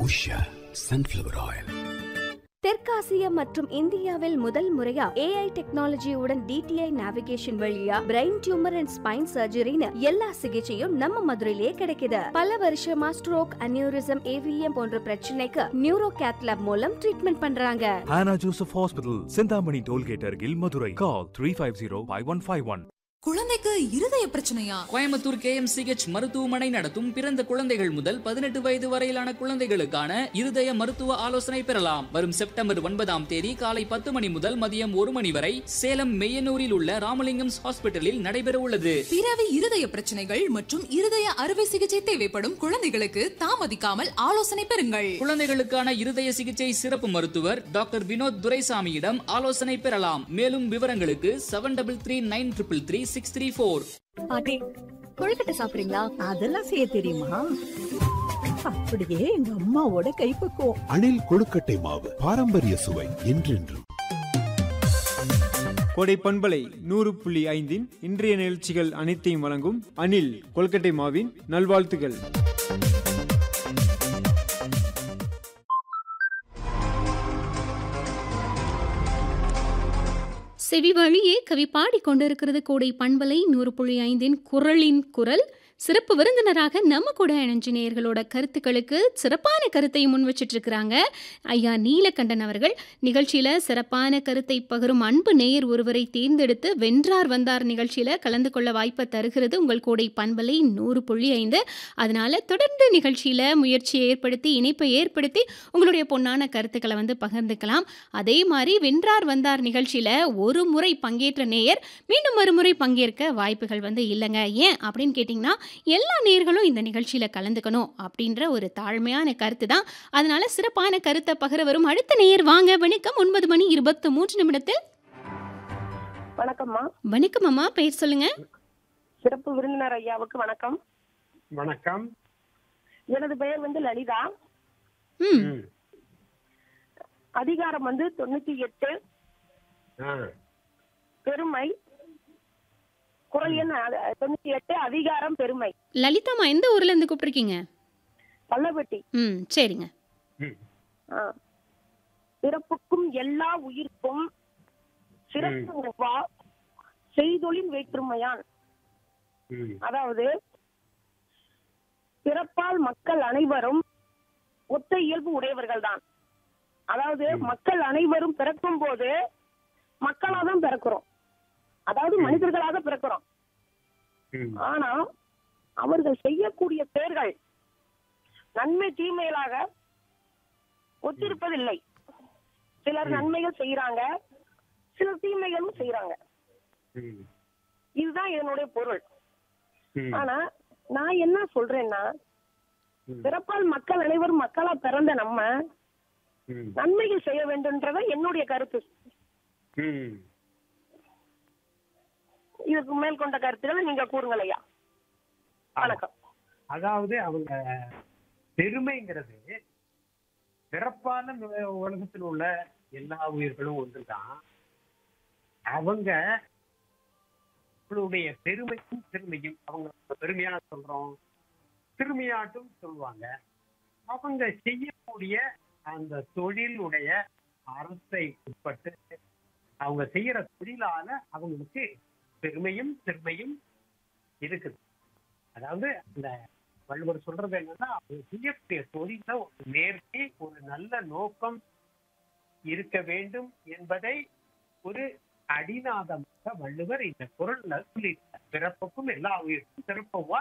Usha sunflower oil தெற்காசியா மற்றும் இந்தியாவில் முதல் முறையா ஏஐ டெக்னாலஜியுடன் டிடிஐ நேவிகேஷன் வழியா பிரெயின் டியூமர் அண்ட் ஸ்பைன் சர்ஜரின்னு எல்லா சிகிச்சையும் நம்ம மதுரையிலேயே கிடைக்குது பல வருஷமா ஸ்ட்ரோக் அனியூரிசம் ஏவிஎம் போன்ற பிரச்சனைக்கு நியூரோ கேத்லாப் மூலம் ட்ரீட்மெண்ட் பண்றாங்க Hannah Joseph Hospital, Sindhamani Tollgate, Argil, Madurai. Call 350 5151. குழந்தைக்கு இருதய பிரச்சனையா கோயம்புத்தூர் கேஎம்சிஹெச் மருத்துவமனை நடத்தும் பிறந்த குழந்தைகள் முதல் பதினெட்டு வயது வரையிலான குழந்தைகளுக்கான இருதய மருத்துவ ஆலோசனை பெறலாம் வரும் செப்டம்பர் ஒன்பதாம் தேதி காலை பத்து மணி முதல் மதியம் ஒரு மணி வரை சேலம் மெய்யனூரில் உள்ள ராமலிங்கம்ஸ் ஹாஸ்பிட்டலில் நடைபெற உள்ளது பிறவி இருதய பிரச்சனைகள் மற்றும் இருதய அறுவை சிகிச்சை தேவைப்படும் குழந்தைகளுக்கு தாமதிக்காமல் ஆலோசனை பெறுங்கள் குழந்தைகளுக்கான இருதய சிகிச்சை சிறப்பு மருத்துவர் டாக்டர் வினோத் துரைசாமியிடம் ஆலோசனை பெறலாம் மேலும் விவரங்களுக்கு seven double three nine triple three six three four பாட்டி கொழுக்கட்டை சாப்பிடுறீங்களா அதெல்லாம் செய்ய தெரியுமா அப்படியே எங்க அம்மாவோட கைப்பக்குவம் அணில் கொழுக்கட்டை மாவு பாரம்பரிய சுவை என்றென்றும் கோடை பண்பலை நூறு புள்ளி ஐந்தின் இன்றைய நிகழ்ச்சிகள் அனைத்தையும் வழங்கும் அனில் கொல்கட்டை மாவின் நல்வாழ்த்துகள் செவி வழியே கவி பாடிக்கொண்டிருக்கிறது கோடை பண்பலை நூறு புள்ளி ஐந்தின் குரலின் குரல் சிறப்பு விருந்தினராக நம்ம கூட இணைஞ்சு நேயர்களோட கருத்துக்களுக்கு சிறப்பான கருத்தை முன் வச்சிட்டு இருக்கிறாங்க ஐயா நீலகண்டன் அவர்கள் நிகழ்ச்சியில சிறப்பான கருத்தை பகிரும் அன்பு நேயர் ஒருவரை தேர்ந்தெடுத்து வென்றார் வந்தார் நிகழ்ச்சியில கலந்து கொள்ள வாய்ப்பை தருகிறது உங்கள் கோடை பண்பலை நூறு புள்ளி ஐந்து அதனால தொடர்ந்து நிகழ்ச்சியில முயற்சியை ஏற்படுத்தி இணைப்பை ஏற்படுத்தி உங்களுடைய பொன்னான கருத்துக்களை வந்து பகிர்ந்துக்கலாம் அதே மாதிரி வென்றார் வந்தார் நிகழ்ச்சியில ஒரு முறை பங்கேற்ற நேயர் மீண்டும் மறுமுறை பங்கேற்க வாய்ப்புகள் வந்து இல்லைங்க ஏன் அப்படின்னு கேட்டிங்கன்னா எல்லா நேயர்களும் இந்த நிகழ்ச்சியில கலந்துக்கணும் அப்படின்ற ஒரு தாழ்மையான கருத்து தான் அதனால சிறப்பான கருத்தை பகிர வரும் அடுத்த நேயர் வாங்க வணக்கம் ஒன்பது மணி இருபத்தி மூன்று நிமிடத்தில் வணக்கம்மா வணக்கம் அம்மா பெயர் சொல்லுங்க சிறப்பு விருந்தினர் ஐயாவுக்கு வணக்கம் வணக்கம் எனது பெயர் வந்து லலிதா ம் அதிகாரம் வந்து தொண்ணூத்தி எட்டு ஆ, பெருமை குரல் எண் அ- தொண்ணூத்தி எட்டு அதிகாரம் பெருமை லலிதாம்மா எந்த ஊர்ல இருந்து கூப்பிட்டுருக்கீங்க பள்ளப்பட்டி ம் சரிங்க ம், ஆ. பிறப்புக்கும் எல்லா உயிர்க்கும் சிறப்பு உவா செய்தொழில் வேற்றுமையான் ம், அதாவது பிறப்பால் மக்கள் அனைவரும் ஒத்த இயல்பு உடையவர்கள் தான் அதாவது மக்கள் அனைவரும் பிறக்கும் போது மக்களா தான் பிறக்கிறோம் அதாவது மனிதர்களாக பிறக்கிறோம் ம், ஆனா அவர்கள் செய்யக்கூடிய செயல்கள் நன்மை தீமைகளாக ஒத்திருப்பதில்லை சிலர் நன்மைகள் செய்யறாங்க சிலர் தீமைகளும் செய்யறாங்க ம், இதுதான் இதனுடைய பொருள் ம், ஆனா நான் என்ன சொல்றேன்னா ம். பிறப்பால் மக்கள் அனைவரும் மக்களா பிறந்த நம்ம ம், நன்மைகள் செய்ய வேண்டும்ன்றத என்னுடைய கருத்து ம். இதுக்கு மேல் கொண்ட கருத்துக்களை நீங்க கூறுங்கள் ஐயா வணக்கம் அதாவது அவங்க பெருமைங்கிறது பிறப்பான உ- உலகத்தில் உள்ள எல்லா உயிர்களும் ஒன்றுதான் அவங்க அவங்களுடைய பெருமையும் பெருமையும் அவங்க பெருமையா சொல்றோம் சிறுமியாட்டும் சொல்லுவாங்க அவங்க செய்யக்கூடிய அந்த தொழிலுடைய அறத்தை உட்பட்டு அவங்க செய்யற தொழிலால அவங்களுக்கு பெருமையும் பெருமையும் இருக்குது அதாவது அந்த வள்ளுவர் சொல்றது என்னன்னா அவங்க செய்யக்கூடிய தொழில ஒரு நேர்த்தி ஒரு நல்ல நோக்கம் இருக்க வேண்டும் என்பதை ஒரு அடிநாதமாக வள்ளுவர் இந்த குரல்ல சொல்லியிருக்கார் பிறப்புக்கும் எல்லா உயிருக்கும் சிறப்புவா